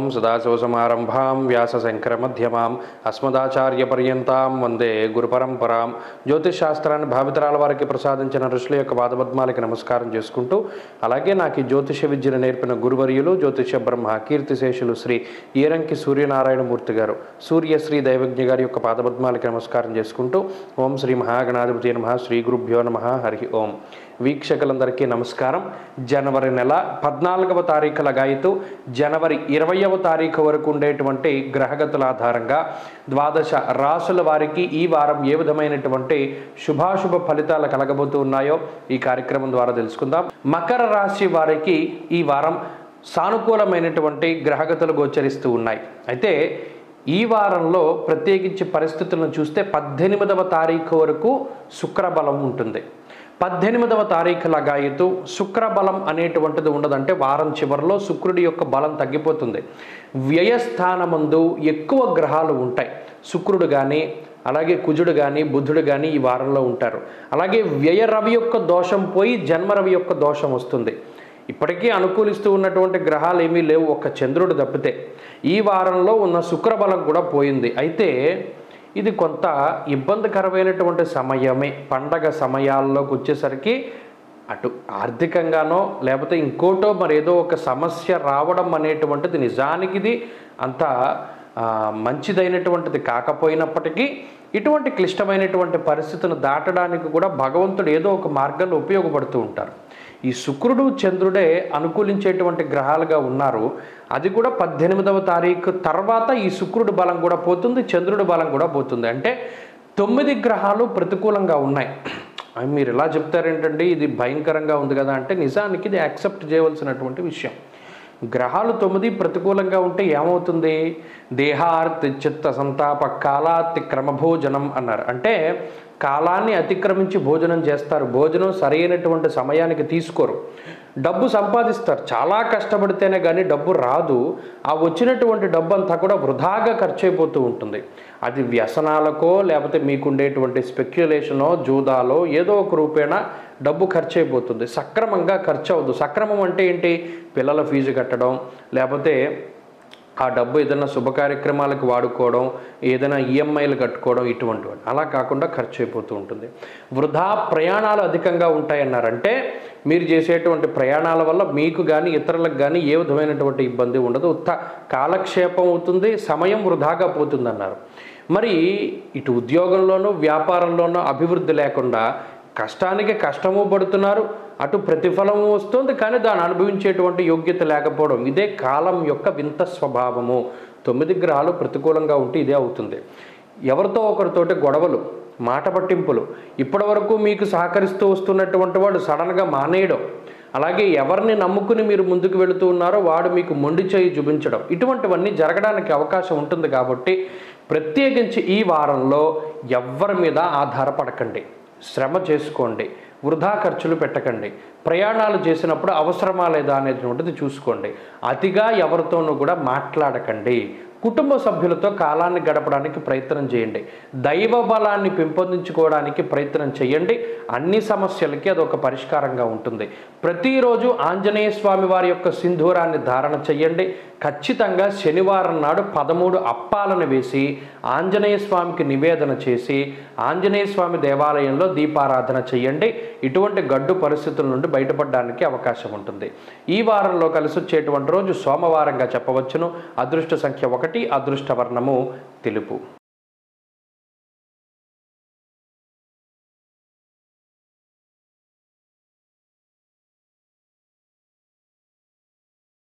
సదాశివసమారంభాం వ్యాసశంకరమధ్యమాం అస్మదాచార్యపర్యంతాం వందే గురుపరంపరాం జ్యోతిష్ శాస్త్రాన్ని భావితరాల వారికి ప్రసాదించిన ఋషుల యొక్క పాదపద్మాలకి నమస్కారం చేసుకుంటూ అలాగే నాకు ఈ జ్యోతిష విద్యను నేర్పిన గురువర్యులు జ్యోతిష బ్రహ్మ కీర్తిశేషులు శ్రీ ఈరంకి సూర్యనారాయణమూర్తి గారు సూర్యశ్రీ దైవజ్ఞ గారి యొక్క పాదపద్మాలకి నమస్కారం చేసుకుంటూ ఓం శ్రీ మహాగణాధిపతి నమ శ్రీ గురుభ్యో నమ హరి ఓం వీక్షకులందరికీ నమస్కారం జనవరి నెల పద్నాలుగవ తారీఖుల గాయతూ జనవరి ఇరవయవ తారీఖు వరకు ఉండేటువంటి గ్రహగతుల ఆధారంగా ద్వాదశ రాసుల వారికి ఈ వారం ఏ విధమైనటువంటి శుభాశుభ ఫలితాలు కలగబోతూ ఉన్నాయో ఈ కార్యక్రమం ద్వారా తెలుసుకుందాం మకర రాశి వారికి ఈ వారం సానుకూలమైనటువంటి గ్రహగతులు గోచరిస్తూ ఉన్నాయి అయితే ఈ వారంలో ప్రత్యేకించి పరిస్థితులను చూస్తే పద్దెనిమిదవ తారీఖు వరకు శుక్రబలం ఉంటుంది పద్దెనిమిదవ తారీఖు లగాయతు శుక్రబలం అనేటువంటిది ఉండదంటే వారం చివరిలో శుక్రుడి యొక్క బలం తగ్గిపోతుంది వ్యయస్థానమందు ఎక్కువ గ్రహాలు ఉంటాయి శుక్రుడు కానీ అలాగే కుజుడు కానీ బుధుడు కానీ ఈ వారంలో ఉంటారు అలాగే వ్యయ రవి యొక్క దోషం పోయి జన్మ రవి యొక్క దోషం వస్తుంది ఇప్పటికీ అనుకూలిస్తూ ఉన్నటువంటి గ్రహాలు ఏమీ లేవు ఒక్క చంద్రుడు తప్పితే ఈ వారంలో ఉన్న శుక్రబలం కూడా పోయింది అయితే ఇది కొంత ఇబ్బందికరమైనటువంటి సమయమే పండగ సమయాల్లోకి వచ్చేసరికి అటు ఆర్థికంగానో లేకపోతే ఇంకోటో మరి ఏదో ఒక సమస్య రావడం అనేటువంటిది నిజానికి ఇది అంత ఆ, మంచిదైనటువంటిది కాకపోయినప్పటికీ ఇటువంటి క్లిష్టమైనటువంటి పరిస్థితిని దాటడానికి కూడా భగవంతుడు ఏదో ఒక మార్గంలో ఉపయోగపడుతూ ఉంటారు ఈ శుక్రుడు చంద్రుడే అనుకూలించేటువంటి గ్రహాలుగా ఉన్నారు అది కూడా పద్దెనిమిదవ తారీఖు తర్వాత ఈ శుక్రుడు బలం కూడా పోతుంది చంద్రుడి బలం కూడా పోతుంది అంటే తొమ్మిది గ్రహాలు ప్రతికూలంగా ఉన్నాయి అవి మీరు ఇలా చెప్తారేంటండి ఇది భయంకరంగా ఉంది కదా అంటే నిజానికి ఇది యాక్సెప్ట్ చేయవలసినటువంటి విషయం గ్రహాలు తొమ్మిది ప్రతికూలంగా ఉంటే ఏమవుతుంది దేహార్తి చిత్త సంతాప కాలాతి క్రమభోజనం అన్నారు అంటే కాలాన్ని అతిక్రమించి భోజనం చేస్తారు భోజనం సరైనటువంటి సమయానికి తీసుకోరు డబ్బు సంపాదిస్తారు చాలా కష్టపడితేనే కానీ డబ్బు రాదు ఆ వచ్చినటువంటి డబ్బు అంతా కూడా వృధాగా ఖర్చు అయిపోతూ ఉంటుంది అది వ్యసనాలకో లేకపోతే మీకుండేటువంటి స్పెక్యులేషనో జూదాలో ఏదో ఒక రూపేణ డబ్బు ఖర్చు అయిపోతుంది సక్రమంగా ఖర్చు అవ్వదు సక్రమం అంటే ఏంటి పిల్లల ఫీజు కట్టడం లేకపోతే ఆ డబ్బు ఏదైనా శుభ కార్యక్రమాలకు వాడుకోవడం ఏదైనా ఈఎంఐలు కట్టుకోవడం ఇటువంటివి అలా కాకుండా ఖర్చు అయిపోతూ ఉంటుంది వృధా ప్రయాణాలు అధికంగా ఉంటాయన్నారంటే మీరు చేసేటువంటి ప్రయాణాల వల్ల మీకు కానీ ఇతరులకు కానీ ఏ విధమైనటువంటి ఇబ్బంది ఉండదు ఉత్త కాలక్షేపం అవుతుంది సమయం వృధాగా పోతుందన్నారు మరి ఇటు ఉద్యోగంలోనూ వ్యాపారంలోనూ అభివృద్ధి లేకుండా కష్టానికి కష్టము పడుతున్నారు అటు ప్రతిఫలము వస్తుంది కానీ దాన్ని అనుభవించేటువంటి యోగ్యత లేకపోవడం ఇదే కాలం యొక్క వింత స్వభావము తొమ్మిది గ్రహాలు ప్రతికూలంగా ఉంటే ఇదే అవుతుంది ఎవరితో ఒకరితోటి గొడవలు మాట పట్టింపులు ఇప్పటి వరకు మీకు సహకరిస్తూ వస్తున్నటువంటి వాడు సడన్గా మానేయడం అలాగే ఎవరిని నమ్ముకుని మీరు ముందుకు వెళుతూ ఉన్నారో వాడు మీకు మొండి చేయి చూపించడం ఇటువంటివన్నీ జరగడానికి అవకాశం ఉంటుంది కాబట్టి ప్రత్యేకించి ఈ వారంలో ఎవ్వరి మీద ఆధారపడకండి శ్రమ చేసుకోండి వృధా ఖర్చులు పెట్టకండి ప్రయాణాలు చేసినప్పుడు అవసరమా లేదా అనేటువంటిది చూసుకోండి అతిగా ఎవరితోనూ కూడా మాట్లాడకండి కుటుంబ సభ్యులతో కాలాన్ని గడపడానికి ప్రయత్నం చేయండి దైవ బలాన్ని పెంపొందించుకోవడానికి ప్రయత్నం చేయండి అన్ని సమస్యలకి అది ఒక పరిష్కారంగా ఉంటుంది ప్రతిరోజు ఆంజనేయ స్వామి వారి యొక్క సింధూరాన్ని ధారణ చేయండి ఖచ్చితంగా శనివారం నాడు పదమూడు అప్పాలను వేసి ఆంజనేయ స్వామికి నివేదన చేసి ఆంజనేయ స్వామి దేవాలయంలో దీపారాధన చేయండి ఇటువంటి గడ్డు పరిస్థితుల నుండి బయటపడడానికి అవకాశం ఉంటుంది ఈ వారంలో కలిసి వచ్చేటువంటి రోజు సోమవారంగా చెప్పవచ్చును అదృష్ట సంఖ్య ఒకటి అదృష్ట వర్ణము తెలుపు